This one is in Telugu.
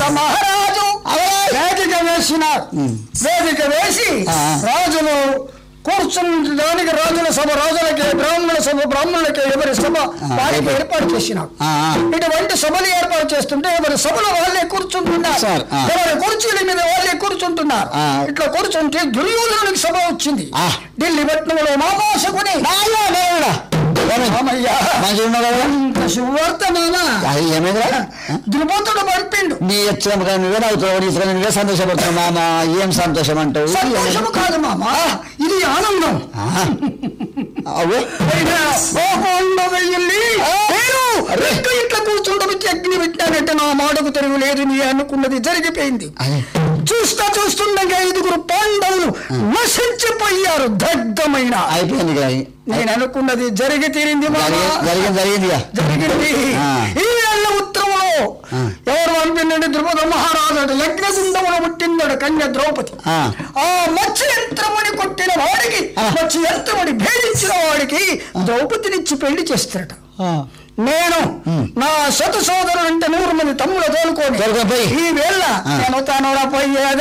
ద్రుపద మహారాజు వేదిక వేసినారు వేదిక వేసి ఆ. రాజులు కూర్చుండడానికి రాజుల సభ రాజులకి బ్రాహ్మణుల సభ బ్రాహ్మణులకి ఎవరి సభ వారికి ఏర్పాటు చేసినారు ఆ, ఆ. ఇటువంటి సభలు ఏర్పాటు చేస్తుంటే ఎవరి సభలో వాళ్ళే కూర్చుంటున్నారు సార్, ఆ. ఎవరి కుర్చీల మీద వాళ్ళే కూర్చుంటున్నారు ఆ. ఇట్లా కూర్చుంటే దుర్యోధనుడికి సభ వచ్చింది ఆ. ఢిల్లీ పట్నంలో మామాసకుని రామయ్య మంచిగా ఉన్నావు కదా ఇంత శుభవార్త నానా అది ఏమైందిరా ద్రుపదుడు పంపిండు నీ ఎచ్చడం కానీ నువ్వే నవ్వుతున్నావు నీ ఇతరులు నువ్వే సంతోషపడుతున్నావు మామ ఏం సంతోషం అంటావు సంతోషము కాదు మామ ఇది ఆనందం ఆ. అవ్వు. అయినా ఓ కొండవెయ్యిల్లి, నేను రెక్క ఇట్లా కూర్చుండబెట్టి అగ్ని పెట్టానంటే నా మాటకు తిరుగు లేదు నీ అనుకున్నది జరిగిపోయింది అదే. చూస్తా చూస్తుండగా ఐదుగురు పాండవులు నశించిపోయారు దగ్ధమైన అయిపోయింది ఇక. నేను అనుకున్నది జరిగి తీరింది మామ జరిగి- జరిగింది జరిగింది ఇక. జరిగింది ఆ. ఈ నెల ఉత్తరములో ఆ. ఎవరు పంపిందండి ద్రుపద మహారాజు లగ్నగుండములో పుట్టిందడు కన్య ద్రౌపది ఆ. ఆ మత్స్య యంత్రముని కొట్టిన వాడికి ఆ. మత్స్య యంత్రముని భేదించిన వాడికి ద్రౌపదినిచ్చి పెళ్లి చేస్తారట ఆ. నేను నా శత సోదరుడు అంటే నూరు మంది తమ్ముడు తోలుకొని తోలుకొని పోయి. ఈ వేళ ఆ. నేను తనుడ పోయేది